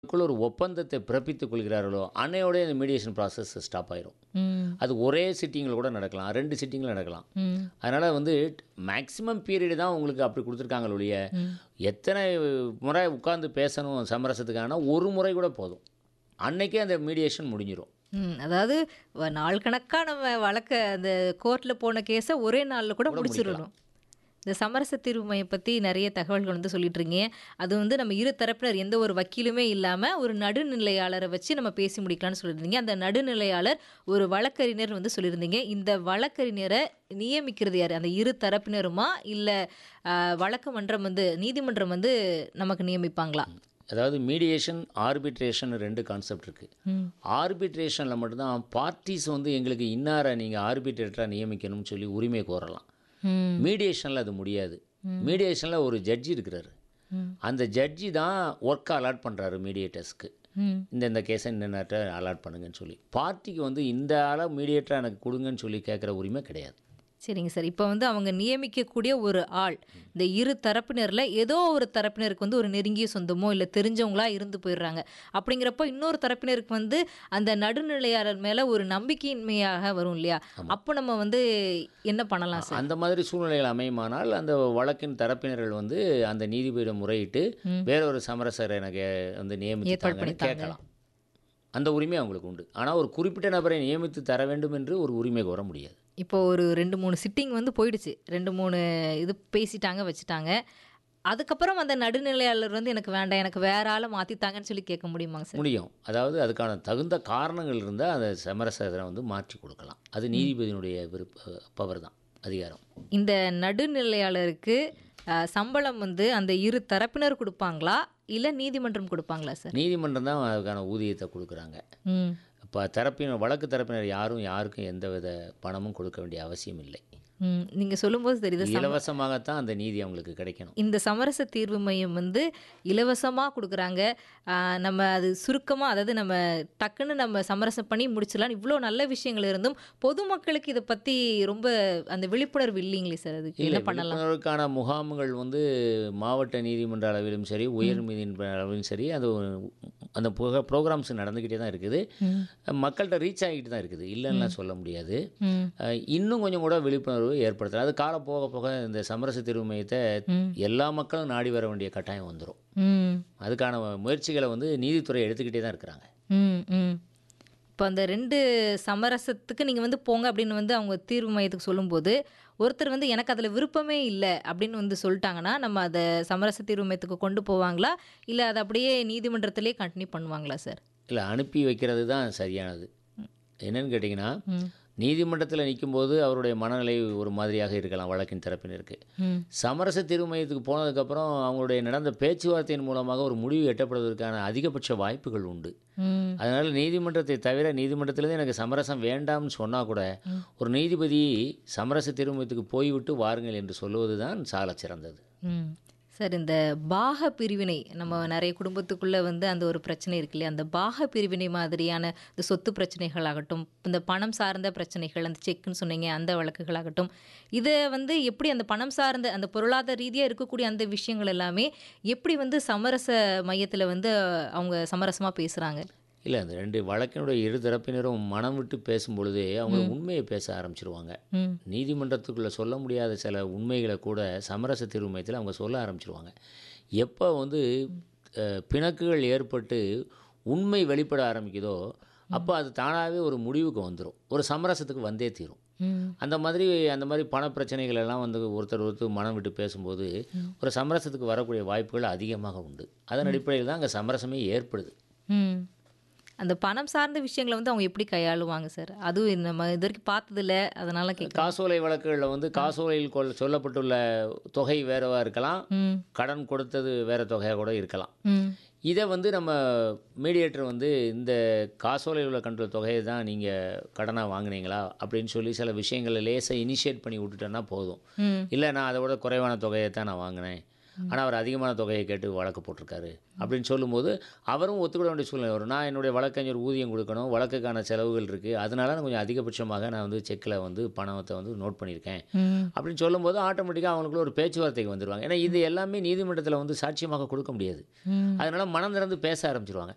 க்குள்ள ஒரு ஒப்பந்தத்தை பிறப்பித்துக் கொள்கிறார்களோ அன்னையோடய இந்த மீடியேஷன் ப்ராசஸ் ஸ்டாப் ஆயிரும் ம் அது ஒரே சிட்டிங்கில் கூட நடக்கலாம் ரெண்டு சிட்டிங்கில் நடக்கலாம் ம் அதனால் வந்து மேக்ஸிமம் பீரியடு தான் உங்களுக்கு அப்படி கொடுத்துருக்காங்க ஒழிய எத்தனை முறை உட்கார்ந்து பேசணும் சமரசத்துக்கான ஒரு முறை கூட போதும் அன்னைக்கே அந்த மீடியேஷன் முடிஞ்சிடும் ம் அதாவது வ- நாள் கணக்காக நம்ம வழக்க அந்த கோர்ட்டில் போன கேஸை ஒரே நாளில் கூட முடிச்சிடணும் இந்த சமரச தீர்வு மையம் பற்றி நிறைய தகவல்கள் வந்து சொல்லிட்டு இருக்கீங்க அது வந்து நம்ம இரு தரப்பினர் எந்த ஒரு வக்கீலுமே இல்லாமல் ஒரு நடுநிலையாளரை வச்சு நம்ம பேசி முடிக்கலாம்னு சொல்லியிருந்தீங்க அந்த நடுநிலையாளர் ஒரு வழக்கறிஞர் வந்து சொல்லியிருந்தீங்க இந்த வழக்கறிஞரை நியமிக்கிறது யார் அந்த இரு தரப்பினருமா இல்லை வழக்கு மன்றம் வந்து நீதிமன்றம் வந்து நமக்கு நியமிப்பாங்களா அதாவது மீடியேஷன் ஆர்பிட்ரேஷன் ரெண்டு கான்செப்ட் இருக்குது ம் ஆர்பிட்ரேஷனில் மட்டும்தான் பார்ட்டிஸ் வந்து எங்களுக்கு இன்னாரை நீங்கள் ஆர்பிட்ரேட்டராக நியமிக்கணும்னு சொல்லி உரிமை கோரலாம் ம் மீடியேஷனில் அது முடியாது மீடியேஷனில் ஒரு ஜட்ஜி இருக்கிறாரு ம். அந்த ஜட்ஜி தான் ஒர்க்கை அலாட் பண்ணுறாரு மீடியேட்டர்ஸ்க்கு ம் இந்த இந்த கேஸை இந்த அலாட் பண்ணுங்கன்னு சொல்லி பார்ட்டிக்கு வந்து இந்த ஆளை மீடியேட்டராக எனக்கு கொடுங்கன்னு சொல்லி கேட்குற உரிமை கிடையாது சரிங்க சார் இப்போ வந்து அவங்க நியமிக்கக்கூடிய ஒரு ஆள் இந்த இரு தரப்பினரில் ஏதோ ஒரு தரப்பினருக்கு வந்து ஒரு நெருங்கிய சொந்தமோ இல்லை தெரிஞ்சவங்களா இருந்து போயிடுறாங்க அப்படிங்கிறப்போ இன்னொரு தரப்பினருக்கு வந்து அந்த நடுநிலையாளர் மேலே ஒரு நம்பிக்கையின்மையாக வரும் இல்லையா அப்போ நம்ம வந்து என்ன பண்ணலாம் சார் அந்த மாதிரி சூழ்நிலைகள் அமையுமானால் அந்த வழக்கின் தரப்பினர்கள் வந்து அந்த நீதிபதியிடம் முறையிட்டு வேறொரு சமரசரை எனக்கு வந்து நியமித்தாங்கன்னு கேட்கலாம் அந்த உரிமை அவங்களுக்கு உண்டு ஆனால் ஒரு குறிப்பிட்ட நபரை நியமித்து தர வேண்டும் என்று ஒரு உரிமை கோர முடியாது இப்போ ஒரு ரெண்டு மூணு சிட்டிங் வந்து போயிடுச்சு ரெண்டு மூணு இது பேசிட்டாங்க வச்சுட்டாங்க அதுக்கப்புறம் அந்த நடுநிலையாளர் வந்து எனக்கு வேண்டாம் எனக்கு வேற ஆளை மாற்றித்தாங்கன்னு சொல்லி கேட்க முடியுமாங்க சார் முடியும் அதாவது அதுக்கான தகுந்த காரணங்கள் இருந்தால் அந்த சமரசரை வந்து மாற்றி கொடுக்கலாம் அது நீதிபதியினுடைய விருப்ப பவர் தான் அதிகாரம் இந்த நடுநிலையாளருக்கு அஹ், சம்பளம் வந்து அந்த இரு தரப்பினர் கொடுப்பாங்களா இல்லை நீதிமன்றம் கொடுப்பாங்களா சார் நீதிமன்றம் தான் அதுக்கான ஊதியத்தை கொடுக்குறாங்க ம் இப்போ தரப்பினர் வழக்கு தரப்பினர் யாரும் யாருக்கும் எந்தவித பணமும் கொடுக்க வேண்டிய அவசியம் இல்லை ம் நீங்கள் சொல்லும்போது தெரியுது சம்- இலவசமாகத்தான் அந்த நீதி அவங்களுக்கு கிடைக்கணும் இந்த சமரச தீர்வு மையம் வந்து இலவசமாக கொடுக்குறாங்க ஆஹ், நம்ம அது சுருக்கமாக அதாவது நம்ம டக்குன்னு நம்ம சமரசம் பண்ணி முடிச்சிடலாம் இவ்வளோ நல்ல விஷயங்கள் இருந்தும் பொதுமக்களுக்கு இதை பற்றி ரொம்ப அந்த விழிப்புணர்வு இல்லைங்களே சார் அதுக்கு என்ன பண்ணலாம் விழிப்புணர்வுக்கான முகாம்கள் வந்து மாவட்ட நீதிமன்ற அளவிலும் சரி உயர் நீதிமன்ற அளவிலும் சரி அது அந்த ப்ரோக்ராம்ஸ் நடந்துக்கிட்டே தான் இருக்குது மக்கள்கிட்ட ரீச் ஆகிட்டு தான் இருக்குது இல்லைன்னா சொல்ல முடியாது ம் அஹ், இன்னும் கொஞ்சம் கூட விழிப்புணர்வு ஏற்படுத்தலாம் அது காலம் போக போக இந்த சமரச தீர்வு மையத்தை எல்லா மக்களும் நாடி வர வேண்டிய கட்டாயம் வந்துடும் ம் அதுக்கான முயற்சிகளை வந்து நீதித்துறை எடுத்துக்கிட்டே தான் இருக்கிறாங்க ம் ம் இப்போ அந்த ரெண்டு சமரசத்துக்கு நீங்கள் வந்து போங்க அப்படின்னு வந்து அவங்க தீர்வு மையத்துக்கு சொல்லும்போது ஒருத்தர் வந்து எனக்கு அதில் விருப்பமே இல்லை அப்படின்னு வந்து சொல்லிட்டாங்கன்னா நம்ம அதை சமரச தீர்வு மையத்துக்கு கொண்டு போவாங்களா இல்லை அதை அப்படியே நீதிமன்றத்திலே கண்டினியூ பண்ணுவாங்களா சார் இல்லை அனுப்பி வைக்கிறது தான் சரியானது என்னன்னு கேட்டிங்கன்னா நீதிமன்றத்தில் நிற்கும்போது அவருடைய மனநிலை ஒரு மாதிரியாக இருக்கலாம் வழக்கின் தரப்பினருக்கு ம் சமரச தீர்வு மையத்துக்கு போனதுக்கப்புறம் அவங்களுடைய நடந்த பேச்சுவார்த்தையின் மூலமாக ஒரு முடிவு எட்டப்படுவதற்கான அதிகபட்ச வாய்ப்புகள் உண்டு ம் அதனால் நீதிமன்றத்தை தவிர நீதிமன்றத்திலேருந்து எனக்கு சமரசம் வேண்டாம்னு சொன்னால் கூட ஒரு நீதிபதி சமரச தீர்வு மையத்துக்கு போய்விட்டு வாருங்கள் என்று சொல்லுவது தான் சாலச் சிறந்தது ம் சார் இந்த பாக பிரிவினை நம்ம நிறைய குடும்பத்துக்குள்ளே வந்து அந்த ஒரு பிரச்சனை இருக்கு இல்லையா அந்த பாக பிரிவினை மாதிரியான இந்த சொத்து பிரச்சனைகளாகட்டும் இந்த பணம் சார்ந்த பிரச்சனைகள் அந்த செக்குன்னு சொன்னீங்க அந்த வழக்குகளாகட்டும் இதை வந்து எப்படி அந்த பணம் சார்ந்த அந்த பொருளாதார ரீதியாக இருக்கக்கூடிய அந்த விஷயங்கள் எல்லாமே எப்படி வந்து சமரச மையத்தில் வந்து அவங்க சமரசமாக பேசுகிறாங்க இல்லை அந்த ரெண்டு வழக்கினுடைய இரு தரப்பினரும் மனம் விட்டு பேசும் பொழுதே அவங்க உண்மையை பேச ஆரம்பிச்சிருவாங்க ம் நீதிமன்றத்துக்குள்ளே சொல்ல முடியாத சில உண்மைகளை கூட சமரச தீர்வு மையத்தில் அவங்க சொல்ல ஆரம்பிச்சிருவாங்க எப்போ வந்து அஹ், பிணக்குகள் ஏற்பட்டு உண்மை வெளிப்பட ஆரம்பிக்குதோ அப்போ அது தானாகவே ஒரு முடிவுக்கு வந்துடும் ஒரு சமரசத்துக்கு வந்தே தீரும் ம் அந்த மாதிரி அந்த மாதிரி பண பிரச்சனைகள் எல்லாம் வந்து ஒருத்தர் ஒருத்தர் மனம் விட்டு பேசும்போது ஒரு சமரசத்துக்கு வரக்கூடிய வாய்ப்புகள் அதிகமாக உண்டு அதன் அடிப்படையில் தான் அங்கே சமரசமே ஏற்படுது ம் அந்த பணம் சார்ந்த விஷயங்களை வந்து அவங்க எப்படி கையாளுவாங்க சார் அதுவும் நம்ம இது வரைக்கும் பார்த்ததில்ல அதனால கேட்க காசோலை வழக்குகளில் வந்து காசோலையில் கொள் சொல்லப்பட்டுள்ள தொகை வேறவா இருக்கலாம் ம் கடன் கொடுத்தது வேற தொகையாக கூட இருக்கலாம் ம் இதை வந்து நம்ம மீடியேட்டர் வந்து இந்த காசோலையில் உள்ள கண்ட்ரோல் தொகையை தான் நீங்கள் கடனாக வாங்குனீங்களா அப்படின்னு சொல்லி சில விஷயங்களை லேசாக இனிஷியேட் பண்ணி விட்டுட்டேன்னா போதும் ம் இல்லை நான் அதை விட குறைவான தொகையை தான் நான் வாங்கினேன் ஆனால் அவர் அதிகமான தொகையை கேட்டு வழக்கு போட்டிருக்காரு அப்படின்னு சொல்லும்போது அவரும் ஒத்துக்கிட வேண்டிய சூழ்நிலை வரும் நான் என்னுடைய வழக்கறிஞர் ஊதியம் கொடுக்கணும் வழக்குக்கான செலவுகள் இருக்குது அதனால நான் கொஞ்சம் அதிகபட்சமாக நான் வந்து செக்கில் வந்து பணத்தை வந்து நோட் பண்ணியிருக்கேன் ம் அப்படின்னு சொல்லும்போது ஆட்டோமேட்டிக்காக அவங்களுக்குள்ள ஒரு பேச்சுவார்த்தைக்கு வந்துடுவாங்க ஏன்னா இது எல்லாமே நீதிமன்றத்தில் வந்து சாட்சியமாக கொடுக்க முடியாது ம் அதனால மனம் திறந்து பேச ஆரம்பிச்சிருவாங்க